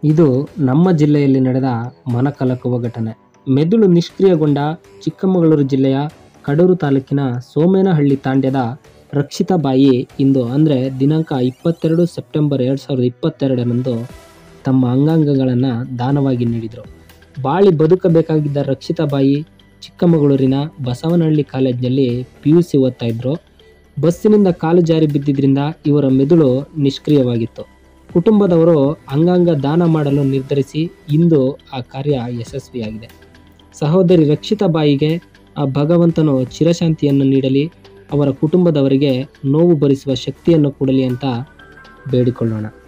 ಇದು ನಮ್ಮ ಜಿಲ್ಲೆಯಲ್ಲಿ ನಡೆದ ಮನಕಲಕುವ ಘಟನೆ ಮೆದುಳು ನಿಷ್ಕ್ರಿಯಗೊಂಡ ಚಿಕ್ಕಮಗಳೂರು ಜಿಲ್ಲೆಯ ಕಡೂರು ತಾಲೂಕಿನ ಸೋಮೇನಹಳ್ಳಿ ತಾಂಡ್ಯದ ರಕ್ಷಿತಾಬಾಯಿ ಇಂದು ಅಂದರೆ ದಿನಾಂಕ ಇಪ್ಪತ್ತೆರಡು ಸೆಪ್ಟೆಂಬರ್ ಎರಡು ಸಾವಿರದ ಇಪ್ಪತ್ತೆರಡರಂದು ತಮ್ಮ ಅಂಗಾಂಗಗಳನ್ನು ದಾನವಾಗಿ ನೀಡಿದರು ಬಾಳಿ ಬದುಕಬೇಕಾಗಿದ್ದ ರಕ್ಷಿತಾಬಾಯಿ ಚಿಕ್ಕಮಗಳೂರಿನ ಬಸವನಹಳ್ಳಿ ಕಾಲೇಜಿನಲ್ಲಿ ಪಿ ಯು ಸಿ ಓದ್ತಾ ಇದ್ರು ಬಸ್ಸಿನಿಂದ ಕಾಲು ಜಾರಿ ಬಿದ್ದಿದ್ದರಿಂದ ಇವರ ಮೆದುಳು ನಿಷ್ಕ್ರಿಯವಾಗಿತ್ತು ಕುಟುಂಬದವರು ಅಂಗಾಂಗ ದಾನ ಮಾಡಲು ನಿರ್ಧರಿಸಿ ಇಂದು ಆ ಕಾರ್ಯ ಯಶಸ್ವಿಯಾಗಿದೆ ಸಹೋದರಿ ರಕ್ಷಿತಾಬಾಯಿಗೆ ಆ ಭಗವಂತನು ಚಿರಶಾಂತಿಯನ್ನು ನೀಡಲಿ ಅವರ ಕುಟುಂಬದವರಿಗೆ ನೋವು ಭರಿಸುವ ಶಕ್ತಿಯನ್ನು ಕೊಡಲಿ ಅಂತ ಬೇಡಿಕೊಳ್ಳೋಣ